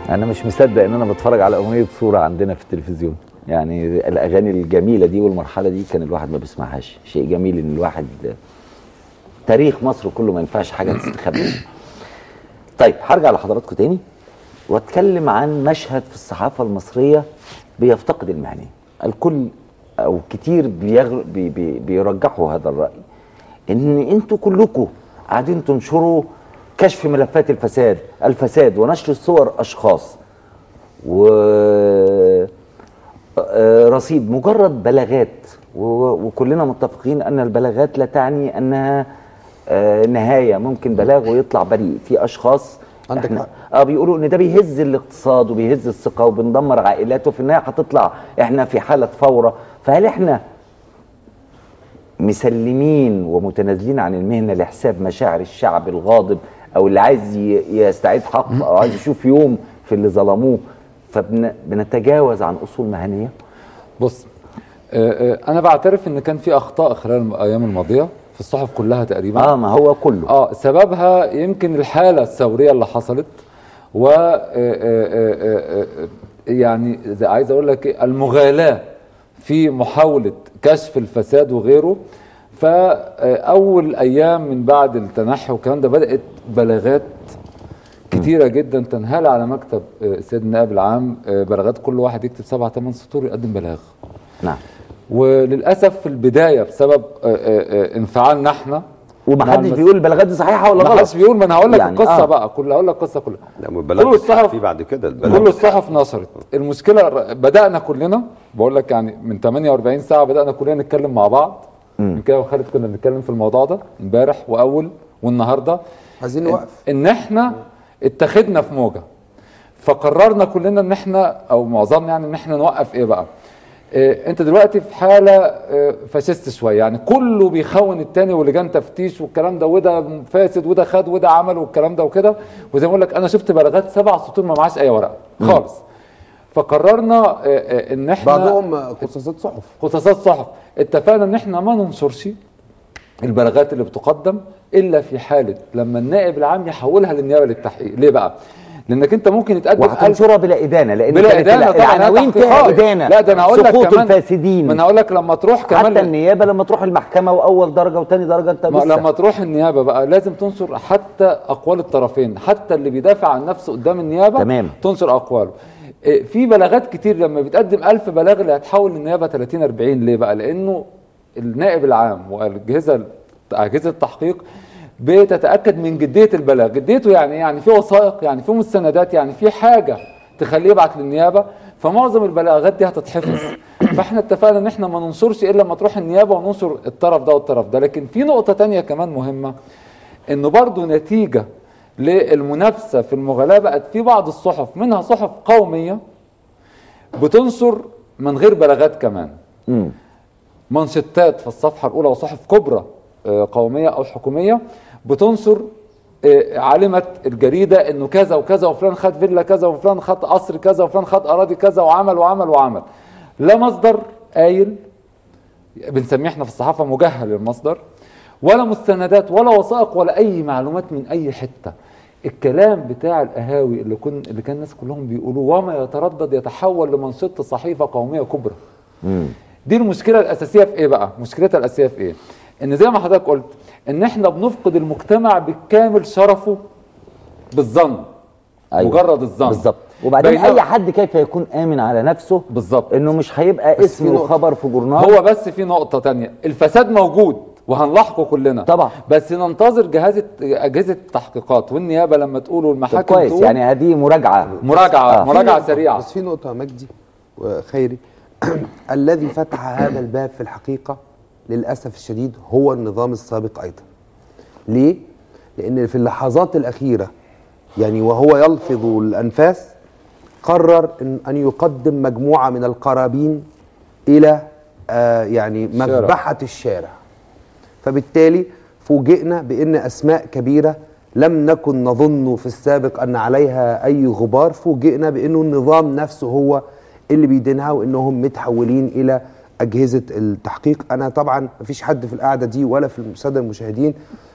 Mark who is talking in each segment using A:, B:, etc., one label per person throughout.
A: انا مش مصدق ان انا بتفرج على اغنيه صوره عندنا في التلفزيون يعني الاغاني الجميله دي والمرحله دي كان الواحد ما بيسمعهاش شيء جميل ان الواحد تاريخ مصر كله ما ينفعش حاجه تستخبى طيب هرجع لحضراتكم تاني واتكلم عن مشهد في الصحافه المصريه بيفتقد المهنيه الكل او كتير بيغر بي بي بيرجحوا هذا الراي ان انتوا كلكم قاعدين تنشروا كشف ملفات الفساد الفساد ونشر صور اشخاص و آه، رصيد مجرد بلاغات و- وكلنا متفقين ان البلاغات لا تعني انها آه، نهايه ممكن بلاغ ويطلع بريء في اشخاص
B: عندك
A: احنا
B: حق.
A: اه بيقولوا ان ده بيهز الاقتصاد وبيهز الثقه وبندمر عائلات وفي النهايه هتطلع احنا في حاله فوره فهل احنا مسلمين ومتنازلين عن المهنه لحساب مشاعر الشعب الغاضب او اللي عايز ي- يستعيد حقه او عايز يشوف يوم في اللي ظلموه فبنتجاوز عن اصول مهنيه
C: بص آه، آه، انا بعترف ان كان في اخطاء خلال الايام الماضيه في الصحف كلها تقريبا
A: اه ما هو كله
C: اه سببها يمكن الحاله الثوريه اللي حصلت و آه، آه، آه، آه، آه، يعني زي- عايز اقول لك إيه، المغالاه في محاوله كشف الفساد وغيره فاول ايام من بعد التنحي والكلام ده بدات بلاغات كتيرة جدا تنهال على مكتب آه، سيد النائب العام آه، بلاغات كل واحد يكتب سبعة ثمان سطور يقدم بلاغ
A: نعم
C: وللاسف في البدايه بسبب آه، آه، آه، انفعالنا احنا
A: ومحدش
C: مع
A: بيقول البلاغات دي صحيحه ولا
C: ما
A: غلط
C: حدش بيقول ما انا هقول لك
A: يعني
C: القصه
A: آه.
C: بقى كل هقول لك القصه كلها
D: لا
C: كل
D: والبلد
C: الصحف
D: في بعد كده
C: كل
D: البلد
C: الصحف نشرت المشكله ر- بدانا كلنا بقول لك يعني من 48 ساعه بدانا كلنا نتكلم مع بعض من كده وخالد كنا بنتكلم في الموضوع ده امبارح واول والنهارده
B: عايزين نوقف
C: ان احنا اتخذنا في موجه فقررنا كلنا ان احنا او معظمنا يعني ان احنا نوقف ايه بقى إيه انت دلوقتي في حاله إيه فاشست شويه يعني كله بيخون التاني ولجان تفتيش والكلام ده وده فاسد وده خد وده عمل والكلام ده وكده وزي ما بقول لك انا شفت بلاغات سبع سطور ما معاش اي ورقه خالص فقررنا إيه إيه ان احنا
B: بعضهم قصاصات صحف
C: قصاصات صحف اتفقنا ان احنا ما ننشرش البلاغات اللي بتقدم الا في حاله لما النائب العام يحولها للنيابه للتحقيق ليه بقى لانك انت ممكن يتقدم ألف
A: وهتنشرها بلا ادانه لان
C: بلا
A: كانت
C: ادانه
A: الع-
C: طبعا
A: العناوين
C: تحقيقات.
A: فيها ادانه
C: لا ده انا هقول لك
A: سقوط
C: كمان
A: الفاسدين
C: ما انا هقول لك لما تروح كمان
A: حتى النيابه لما تروح المحكمه واول درجه وثاني درجه انت
C: ما
A: لسه
C: لما تروح النيابه بقى لازم تنشر حتى اقوال الطرفين حتى اللي بيدافع عن نفسه قدام النيابه
A: تمام.
C: تنشر اقواله إيه، في بلاغات كتير لما بتقدم ألف بلاغ اللي هتحول للنيابه 30 40 ليه بقى لانه النائب العام والاجهزه اجهزه التحقيق بتتاكد من جديه البلاغ جديته يعني إيه؟ يعني في وثائق يعني في مستندات يعني في حاجه تخليه يبعت للنيابه فمعظم البلاغات دي هتتحفظ فاحنا اتفقنا ان احنا ما ننشرش الا لما تروح النيابه وننشر الطرف ده والطرف ده لكن في نقطه تانية كمان مهمه انه برضو نتيجه للمنافسه في المغالاه بقت في بعض الصحف منها صحف قوميه بتنشر من غير بلاغات كمان
A: مم.
C: منشطات في الصفحه الاولى وصحف كبرى آه، قوميه او حكوميه بتنشر آه، علمت الجريده انه كذا وكذا وفلان خد فيلا كذا وفلان خد قصر كذا وفلان خد اراضي كذا وعمل وعمل وعمل لا مصدر قايل بنسميه احنا في الصحافه مجهل المصدر ولا مستندات ولا وثائق ولا اي معلومات من اي حته الكلام بتاع القهاوي اللي كن اللي كان الناس كلهم بيقولوه وما يتردد يتحول لمنشطه صحيفه قوميه كبرى
A: مم.
C: دي المشكله الاساسيه في ايه بقى مشكلتها الاساسيه في ايه ان زي ما حضرتك قلت ان احنا بنفقد المجتمع بالكامل شرفه بالظن
A: أيوة.
C: مجرد الظن
A: بالظبط وبعدين
C: بينما-
A: اي حد كيف يكون امن على نفسه
C: بالظبط
A: انه مش هيبقى
B: بس في
A: اسم
B: نقطة.
A: وخبر في جورنال
C: هو بس في نقطة تانية الفساد موجود وهنلاحقه كلنا
A: طبعا.
C: بس ننتظر جهاز أجهزة التحقيقات والنيابة لما تقولوا
A: طب
C: المحاكم
A: كويس
C: تقول
A: يعني هذه مراجعه
C: مراجعة
A: آه.
C: مراجعة
B: في نقطة-
C: سريعة
B: بس في نقطة يا مجدي وخيري الذي فتح هذا الباب في الحقيقة للأسف الشديد هو النظام السابق أيضا ليه؟ لأن في اللحظات الأخيرة يعني وهو يلفظ الأنفاس قرر إن, أن يقدم مجموعة من القرابين إلى آه يعني
C: الشارع.
B: مذبحة الشارع فبالتالي فوجئنا بأن أسماء كبيرة لم نكن نظن في السابق أن عليها أي غبار فوجئنا بأنه النظام نفسه هو اللي بيدينها وأنهم متحولين إلى أجهزة التحقيق أنا طبعا مفيش حد في القعدة دي ولا في السادة المشاهدين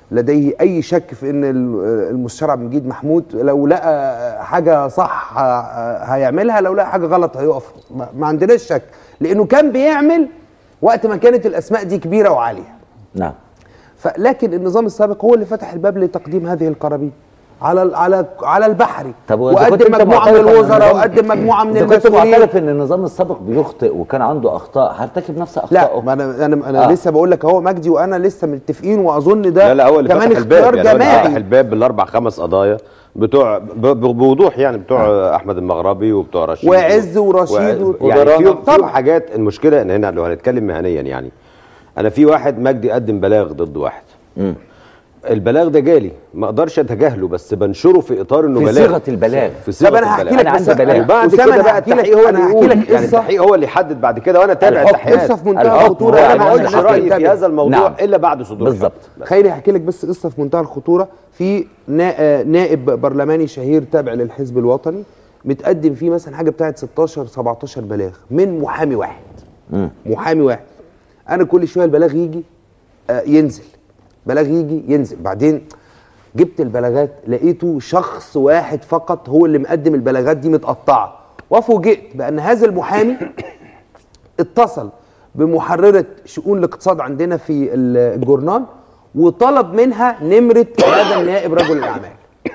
B: لديه اي شك في ان ال- المستشار عبد المجيد محمود لو لقى حاجه صح ه- هيعملها لو لقى حاجه غلط هيقف ما ما عندناش شك لانه كان بيعمل وقت ما كانت الاسماء دي كبيره وعاليه
A: نعم
B: فلكن النظام السابق هو اللي فتح الباب لتقديم هذه القرابين على ال- على على البحري
A: طب وإذا كنت
B: وقدم
A: أنت
B: مجموعه من
A: معترف إن
B: الوزراء
A: النظام-
B: وقدم مجموعه من
A: اذا كنت
B: المسؤولين
A: معترف ان النظام السابق بيخطئ وكان عنده اخطاء هرتكب نفس اخطائه
B: لا ما انا انا انا
A: آه.
B: لسه بقول لك هو مجدي وانا لسه متفقين واظن ده
D: لا لا هو اللي
B: كمان
D: فتح الباب
B: اختيار
D: يعني هو اللي فتح
B: جماعي
D: الباب بالاربع خمس قضايا بتوع ب- ب- بوضوح يعني بتوع احمد المغربي وبتوع رشيد
B: وعز ورشيد و-
D: يعني
B: ودرانا.
D: فيهم فيهم
B: طبعا.
D: حاجات المشكله ان هنا لو هنتكلم مهنيا يعني انا في واحد مجدي قدم بلاغ ضد واحد البلاغ ده جالي ما اقدرش اتجاهله بس بنشره في اطار انه
A: في
D: بلاغ
A: صيغة البلاغ.
D: في صيغه
B: طب انا هحكي
D: البلاغ.
B: لك
A: أنا
B: بس
A: عندي بلاغ.
D: وبعد
B: أسامة
D: كده
B: أنا
D: بقى
B: هحكي لك-
D: التحقيق هو
B: أنا
D: اللي
B: هحكي
D: يقول
B: لك
D: يعني
B: قصة.
D: التحقيق هو اللي يحدد بعد كده وانا تابع
A: الحكم
D: التحقيقات
B: قصة في منتهى
A: الحكم
B: الخطورة
A: هو
B: أنا
D: انا ما
B: بقول
D: اقولش
B: لحضرتك
D: رايي في
B: انتبه.
D: هذا الموضوع
A: نعم.
D: الا بعد صدور
A: بالظبط
D: الحكم.
B: خليني احكي لك بس قصه في منتهى الخطوره في نا- آه، نائب برلماني شهير تابع للحزب الوطني متقدم فيه مثلا حاجه بتاعت 16 17 بلاغ من محامي واحد محامي واحد انا كل شويه البلاغ يجي آه، ينزل بلاغ يجي ينزل بعدين جبت البلاغات لقيته شخص واحد فقط هو اللي مقدم البلاغات دي متقطعه وفوجئت بان هذا المحامي اتصل بمحررة شؤون الاقتصاد عندنا في ال- الجورنال وطلب منها نمرة هذا النائب رجل الأعمال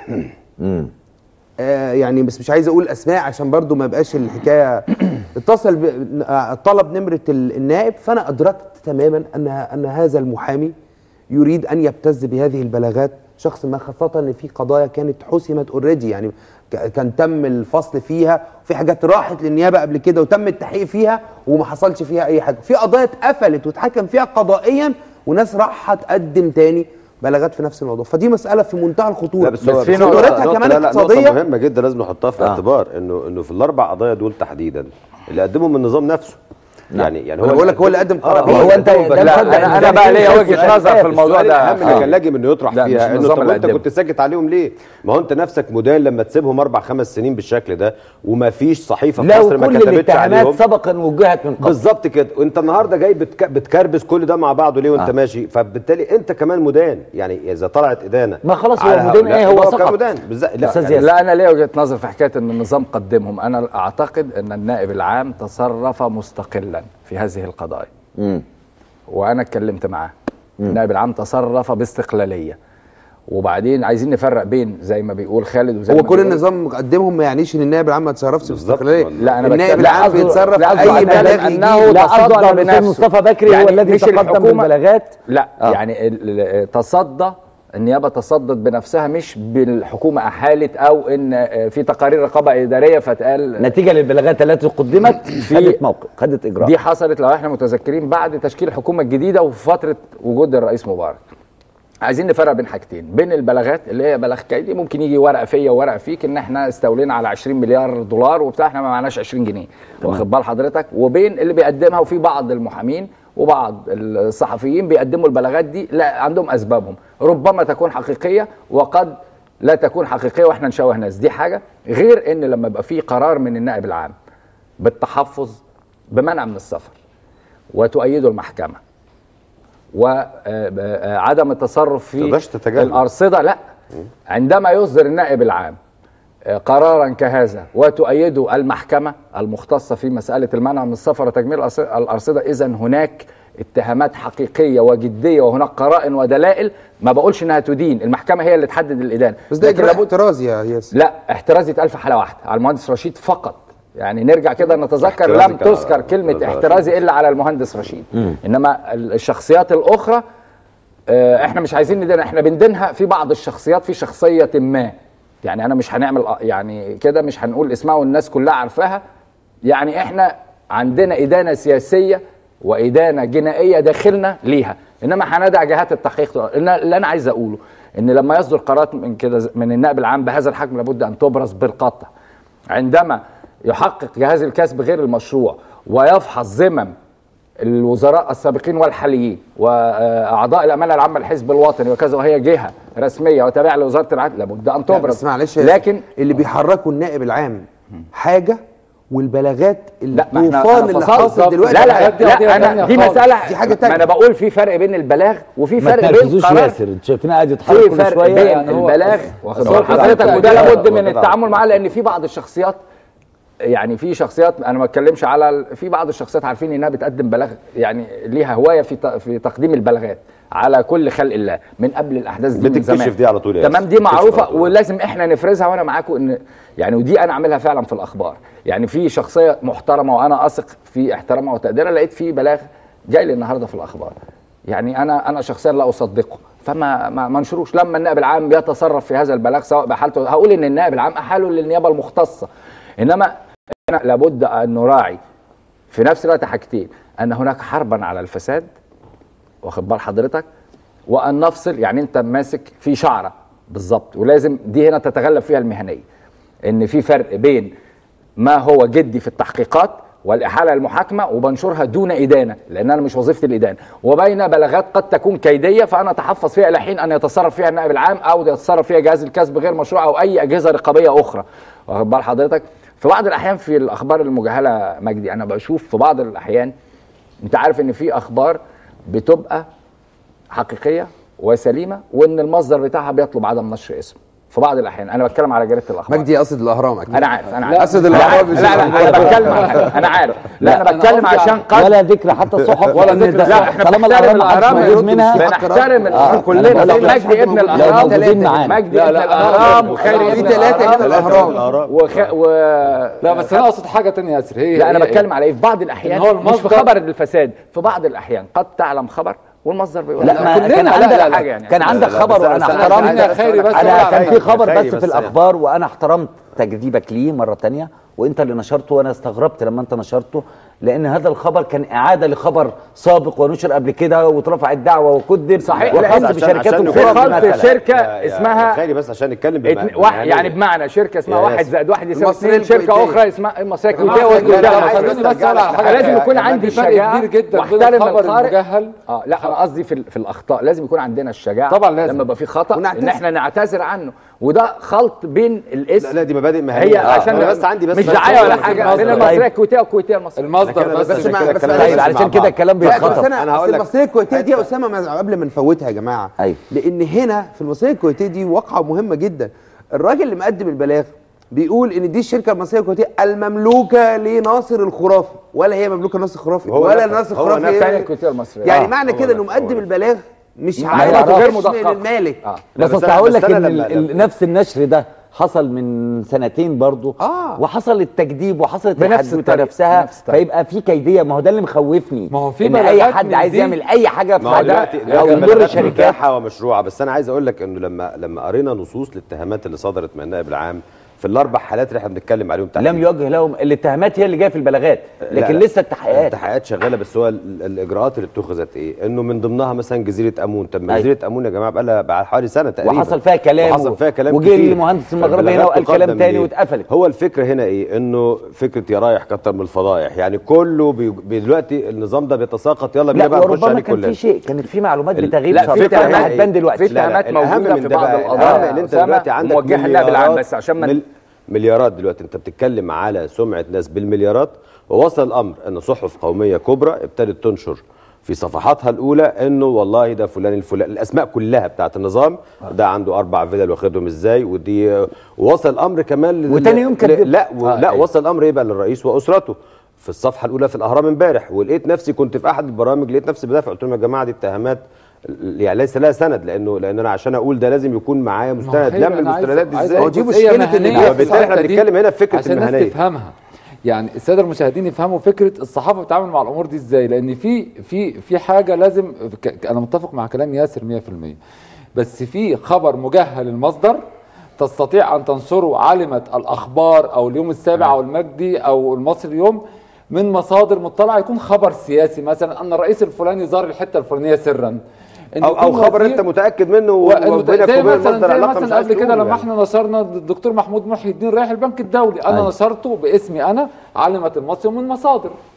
B: آه يعني بس مش عايز اقول اسماء عشان برضو ما يبقاش الحكايه اتصل ب... آه، طلب نمره ال- النائب فانا ادركت تماما ان ان هذا المحامي يريد ان يبتز بهذه البلاغات شخص ما خاصه ان في قضايا كانت حسمت اوريدي يعني ك- كان تم الفصل فيها في حاجات راحت للنيابه قبل كده وتم التحقيق فيها وما حصلش فيها اي حاجه في قضايا اتقفلت واتحكم فيها قضائيا وناس راحت تقدم تاني بلاغات في نفس الموضوع فدي مساله في منتهى الخطوره
D: لا بس, هو-
C: في
D: بس
C: نقطة-
D: نقطة-
B: خطورتها كمان
D: لا لا
B: اقتصاديه
D: نقطة مهمة جدا لازم نحطها في الاعتبار انه انه في الاربع قضايا دول تحديدا اللي قدمهم من النظام نفسه يعني يعني
B: أنا بقول لك هو اللي قدم
D: آه،
B: قرابين.
A: هو أنت-
D: قدمهم
A: ده
D: بس-
C: لا
A: مصدق
C: انا,
A: إن
C: أنا
A: ده
C: بقى ليا
A: في
C: وجهه
A: سؤال
C: نظر في
A: آخر.
C: الموضوع
D: السؤال
C: ده
D: الاهم اللي
C: آه.
D: كان لاجم انه يطرح
C: لا، مش
D: فيها انه
C: النظام
D: طب
C: اللي
D: انت
C: قدمه.
D: كنت ساكت عليهم ليه؟ ما هو انت نفسك مدان لما تسيبهم اربع خمس سنين بالشكل ده وما فيش صحيفه في
A: لو
D: مصر ما
A: كل
D: كتبتش
A: الاتهامات
D: عليهم
A: سبقا وجهت من قبل
D: بالظبط كده وانت النهارده جاي بتك... بتكربس كل ده مع بعضه ليه وانت
A: آه.
D: آه. ماشي فبالتالي انت كمان مدان يعني اذا طلعت ادانه
A: ما خلاص هو
D: على
A: مدان
D: هؤلاء،
A: إيه؟ هو
D: يبقى
A: سقط.
D: كمدان بالظبط لا
A: أستاذ
D: يعني
A: ياسر.
C: لا انا ليا وجهه نظر في حكايه ان النظام قدمهم انا اعتقد ان النائب العام تصرف مستقلا في هذه القضايا وانا اتكلمت معاه النائب العام تصرف باستقلاليه وبعدين عايزين نفرق بين زي ما بيقول خالد وزي
B: هو
C: ما
B: كل
C: بيقول-
B: النظام مقدمهم ما يعنيش ان النائب العام ما يتصرفش
D: بالظبط.
B: باستقلاليه
C: لا انا
B: النائب
C: بتكلم-
B: العام
C: لا، قصده-
B: بيتصرف
C: لا، قصده
B: اي
C: أتكلم
B: بلاغ
C: أنه
B: يجيب.
A: لا قصده
C: تصدى
A: على الأستاذ
C: بنفسه.
A: مصطفى بكري هو الذي
C: مش
A: تقدم
C: الحكومة-
A: بالبلاغات
C: لا
A: آه.
C: يعني ال- ال- تصدى النيابه تصدت بنفسها مش بالحكومه احالت او ان آه، في تقارير رقابه اداريه فتقال
A: نتيجه للبلاغات التي قدمت خدت موقف خدت اجراء
C: دي حصلت لو احنا متذكرين بعد تشكيل الحكومه الجديده وفي فتره وجود الرئيس مبارك عايزين نفرق بين حاجتين بين البلاغات اللي هي بلاغ كيدي ممكن يجي ورقه فيا وورقه فيك ان احنا استولينا على 20 مليار دولار وبتاع احنا ما معناش 20 جنيه واخد بال حضرتك وبين اللي بيقدمها وفي بعض المحامين وبعض الصحفيين بيقدموا البلاغات دي لا عندهم اسبابهم ربما تكون حقيقيه وقد لا تكون حقيقيه واحنا نشوه ناس دي حاجه غير ان لما يبقى في قرار من النائب العام بالتحفظ بمنع من السفر وتؤيده المحكمه وعدم التصرف في
D: تقدرش تتجاهل.
C: الارصده لا عندما يصدر النائب العام آه، قرارا كهذا وتؤيده المحكمه المختصه في مساله المنع من السفر وتجميل الأرص- الارصده اذا هناك اتهامات حقيقيه وجديه وهناك قرائن ودلائل ما بقولش انها تدين المحكمه هي اللي تحدد الادانه
B: بس ده
C: لكن
B: اجراء
C: لابد-
B: احترازي يا ياسر
C: لا احتراز يتقال في حاله واحده على المهندس رشيد فقط يعني نرجع كده نتذكر
D: احترازي
C: لم
D: كان على
C: تذكر كلمه
D: المهندس
C: احترازي الا على المهندس رشيد انما ال- الشخصيات الاخرى آه، احنا مش عايزين ندينها احنا بندينها في بعض الشخصيات في شخصيه ما يعني انا مش هنعمل آه، يعني كده مش هنقول اسمها والناس كلها عارفاها يعني احنا عندنا ادانه سياسيه وادانه جنائيه داخلنا ليها انما هندع جهات التحقيق إن- اللي انا عايز اقوله ان لما يصدر قرارات من كده ز- من النائب العام بهذا الحجم لابد ان تبرز بالقطع عندما يحقق جهاز الكسب غير المشروع ويفحص ذمم الوزراء السابقين والحاليين واعضاء الامانه العامه للحزب الوطني وكذا وهي جهه رسميه وتابعه لوزاره العدل لابد ان
B: لا،
C: تبرز
B: بس معلش يا ياسر،
C: لكن
B: اللي بيحركوا النائب العام حاجه والبلاغات
A: لا ما احنا
B: الطوفان
A: أنا
B: اللي
A: فصلت.
B: حاصل دلوقتي
A: لا
C: الحاجات
A: لا
C: دي
A: لا
C: قضية
A: انا
C: تانية
A: دي
C: خالص.
A: مساله
B: دي حاجة
A: ما
B: تانية.
A: انا بقول في فرق بين البلاغ وفي
E: ما
A: فرق بين
E: تنرفزوش
A: قرار
E: ياسر انت شايفين قاعد يتحرك
A: في
E: كل
A: فرق
E: شويه
A: بين
C: يعني هو-
A: البلاغ واخد
C: بس
A: بال
C: هو
A: حضرتك
C: كده
A: وده
C: كده
A: لابد
D: هو
A: من
D: كده
A: التعامل معاه لان في بعض الشخصيات يعني في شخصيات انا ما اتكلمش على ال- في بعض الشخصيات عارفين انها بتقدم بلاغ يعني ليها هوايه في ت- في تقديم البلاغات على كل خلق الله من قبل الاحداث دي من
D: بتكتشف
A: زمان
D: دي على طول يا
A: تمام
D: ياسر.
A: دي
D: بتكتشف
A: معروفه
D: على طول.
A: ولازم احنا نفرزها وانا معاكم ان يعني ودي انا اعملها فعلا في الاخبار يعني في شخصيه محترمه وانا اثق في احترامها وتقديرها لقيت في بلاغ جاي لي النهارده في الاخبار يعني انا انا شخصيا لا اصدقه فما ما ما انشروش لما النائب العام بيتصرف في هذا البلاغ سواء بحالته هقول ان النائب العام احاله للنيابه المختصه انما احنا لابد ان نراعي في نفس الوقت حاجتين ان هناك حربا على الفساد واخد بال حضرتك وان نفصل يعني انت ماسك في شعره بالظبط ولازم دي هنا تتغلب فيها المهنيه ان في فرق بين ما هو جدي في التحقيقات والاحاله المحاكمه وبنشرها دون ادانه لان انا مش وظيفتي الادانه وبين بلاغات قد تكون كيديه فانا اتحفظ فيها الى حين ان يتصرف فيها النائب العام او يتصرف فيها جهاز الكسب غير مشروع او اي اجهزه رقابيه اخرى واخد بال حضرتك في بعض الاحيان في الاخبار المجهله مجدي انا بشوف في بعض الاحيان انت عارف ان في اخبار بتبقى حقيقيه وسليمه وان المصدر بتاعها بيطلب عدم نشر اسمه في بعض الاحيان انا بتكلم على جريده الاخبار
B: مجدي قصد الاهرام اكيد
A: انا عارف انا عارف
B: أسد
A: أنا
B: الأهرام
A: عارف.
B: مش
A: لا لا
B: الأخبار.
A: انا بتكلم على حاجة. انا عارف لا
C: لا،
A: انا
C: أنا
A: بتكلم
C: قصدي
A: عشان قد
E: ولا ذكر حتى الصحف
C: ولا
E: إن
C: ذكر-
E: ده-
A: لا احنا
E: طالما
A: بنحترم
E: الاهرام محدش
A: الاهرام
E: موجود منها
A: بنحترم الاهرام
E: أنا
A: كلنا
E: بقول لك
A: في مجدي ابن
E: لا،
A: الاهرام
E: موجودين معانا.
A: مجدي
C: لا،
A: ابن
C: لا،
A: الاهرام
C: لا،
A: وخيري
B: في
A: ابن
B: ثلاثة هنا
A: الاهرام
B: الأهرام.
A: وخ... و...
C: لا بس انا اقصد حاجه تانية يا ياسر هي
A: لا انا
C: هي-
A: بتكلم على ايه في بعض الاحيان
C: إن هو
A: مش في
C: المصدر-
A: خبر الفساد في بعض الاحيان قد تعلم خبر والمصدر بيقول
E: لا
A: لك
E: ما
A: كلنا
E: كان
A: لا،
E: عندك
A: لا، لا، حاجه يعني
E: كان عندك
D: لا، لا،
E: خبر
D: بس أنا-
E: وانا
D: بس أنا-
E: احترمت
C: يا خيري بس
E: انا
C: ولا
E: كان
C: عليا.
E: في خبر
D: خيري
E: بس
D: بس
E: في
D: أنا-
E: الاخبار وانا احترمت تكذيبك ليه مره تانية وانت اللي نشرته وانا استغربت لما انت نشرته لان هذا الخبر كان اعاده لخبر سابق ونشر قبل كده واترفعت دعوه وكذب
A: صحيح،
E: وخاص
A: لأن-
E: بشركات
D: عشان
E: الخرافه
A: خلط
E: مثلا
A: شركة
D: يا- يا-
A: اسمها
D: يا خيري بس عشان نتكلم بما-
A: اتن... واحد
D: بمعنى
A: يعني
D: إيه؟
A: بمعنى شركه اسمها
D: يا
A: واحد
D: ياسر.
A: زائد واحد يساوي
B: المصرية
A: اثنين شركه
B: الكويتية.
A: اخرى اسمها المصريه
C: جماعة
A: الكويتيه
C: خليني
A: والكويتيه
C: بس-
A: عايز
C: خليني بس
A: أسترجع
C: أقول على
A: لك.
C: حاجة
A: لازم
C: يا-
A: يكون
C: يا
A: عندي
C: في فرق
A: الشجاعه
C: كبير جدا بين
A: واحترم
C: الخبر
A: القارئ
C: المجهل
A: اه لا انا قصدي في, ال- في الاخطاء لازم يكون عندنا الشجاعه
C: طبعاً لازم.
A: لما يبقى في خطا
B: ونعتذر.
A: ان احنا نعتذر عنه وده خلط بين الاسم
D: لا لا دي مبادئ مهنيه
A: هي
D: آه،
A: عشان
D: أنا بس عندي بس
A: مش
D: بس
A: دعايه ولا
D: بس
A: حاجه
C: المصدر.
A: بين المصريه الكويتيه والكويتيه المصريه
C: المصدر
D: كده
C: بس
D: بس عشان
B: ما-
D: كده
B: بس
D: الكلام
B: أنا-
D: ماشي
E: طيب
D: مع
E: علشان كده
D: بعض.
E: الكلام
B: لا بس
E: بيتخطف
B: انا
D: أنا
B: اصل
D: هقول لك-
B: المصريه الكويتيه دي يا اسامه ما- قبل ما نفوتها يا جماعه
E: أيوة.
B: لان هنا في المصريه الكويتيه دي واقعه مهمه جدا الراجل اللي مقدم البلاغ بيقول ان دي الشركه المصريه الكويتيه المملوكه لناصر الخرافي ولا هي مملوكه لناصر الخرافي
D: هو
B: ولا
D: نفى-
B: ناصر
D: هو
B: الخرافي
A: الثانيه الكويتيه المصريه
B: يعني
A: آه.
B: معنى
D: هو
B: كده انه
D: نفى-
B: مقدم
D: هو
B: البلاغ مش
A: معلوماته
B: عارف
A: غير
B: اسم
A: مدققة.
B: المالك
A: آه.
D: لا،
E: بس
D: بس
E: اصل
D: أنا-
E: هقول
D: بس
E: لك
D: أنا
E: ان
D: لما-
E: ال- ال- نفس النشر ده حصل من سنتين برضو
B: آه.
E: وحصل التكذيب وحصلت
A: بنفس
E: الحدوته
A: الطريقة،
E: نفسها
A: بنفس الطريقة.
E: فيبقى في كيديه ما هو ده اللي مخوفني
C: ما هو في
E: ان اي
C: بلاغات
E: حد
C: من
E: عايز
C: دي-
E: يعمل اي حاجه في
D: ما هو
E: حاجه
D: دلوقتي
E: او
D: دلوقتي
E: يضر
D: بلاغات
E: شركات
D: متاحه ومشروعه بس انا عايز اقول لك انه لما لما قرينا نصوص للاتهامات اللي صدرت من النائب العام في الاربع حالات اللي احنا بنتكلم عليهم تحديداً.
E: لم يوجه لهم الاتهامات هي اللي جايه في البلاغات
D: لا،
E: لكن
D: لا.
E: لسه التحقيقات
D: التحقيقات شغاله بس هو ال- الاجراءات اللي اتخذت ايه؟ انه من ضمنها مثلا جزيره امون، طب ما
E: أيوة.
D: جزيره امون يا جماعه بقى لها بقى حوالي سنه تقريبا
E: وحصل فيها كلام
D: وحصل فيها كلام
E: وجه
D: كتير.
E: المهندس المغربي هنا
D: فالبلاغات
E: وقال كلام
D: تقدم
E: تاني
D: ليه؟
E: واتقفلت
D: هو الفكره هنا ايه؟ انه فكره يا رايح كتر من الفضايح، يعني كله بي بي- دلوقتي النظام ده بيتساقط يلا بينا
E: لا
D: بقى نخش
E: وربما
D: عليه
E: كان
D: كلنا
E: في شيء كانت في معلومات
D: ال-
E: بتغيب
A: لا، في
E: صفية
A: اتهامات-
E: هتبان دلوقتي
A: في اتهامات
D: الأهم
A: موجودة
D: من
A: في
D: ده
A: بعض
D: بقى،
A: القضايا
D: الأهم ان انت
A: أسامة
D: دلوقتي عندك
A: موجهة للنائب العام
D: مليارات-
A: بس عشان ما
D: مل- مليارات دلوقتي انت بتتكلم على سمعه ناس بالمليارات ووصل الامر ان صحف قوميه كبرى ابتدت تنشر في صفحاتها الاولى انه والله ده فلان الفلان الاسماء كلها بتاعت النظام ده عنده اربع فيلل واخدهم ازاي ودي ووصل الامر كمان لل-
E: وتاني يوم
D: ل-
E: كدب.
D: لا و...
A: آه،
D: لا
A: أيوة.
D: وصل الامر ايه بقى للرئيس واسرته في الصفحه الاولى في الاهرام امبارح ولقيت نفسي كنت في احد البرامج لقيت نفسي بدافع قلت لهم يا جماعه دي اتهامات يعني ليس لها سند لانه لان انا عشان اقول ده لازم يكون معايا مستند
C: خير،
D: لم
C: أنا عايز-
D: المستندات دي
C: عايز
D: ازاي
C: أقول
B: دي
C: جزئية
B: مشكلة إن-
C: مهنية في
D: وبالتالي إحنا
C: الحتة دي
D: بنتكلم هنا في فكرة
C: عشان الناس
D: المهنية.
C: تفهمها يعني الساده المشاهدين يفهموا فكره الصحافه بتتعامل مع الامور دي ازاي لان في في في حاجه لازم ك- ك- انا متفق مع كلام ياسر 100% بس في خبر مجهل المصدر تستطيع ان تنشره علمت الاخبار او اليوم السابع او المجدي او المصري اليوم من مصادر مطلعه يكون خبر سياسي مثلا ان الرئيس الفلاني زار الحته الفلانيه سرا إن
D: او او
C: يكون
D: خبر
C: وزير-
D: انت متاكد منه
C: وإنه
D: وبينك
C: زي
D: وبين
C: مثلا
D: المصدر
C: زي
D: علاقه مش
C: مثلا
D: عايز
C: قبل كده
D: تقول
C: لما
D: يعني.
C: احنا نشرنا الدكتور محمود محي الدين رايح البنك الدولي انا
E: أيوة.
C: نشرته باسمي انا علمت المصري من مصادر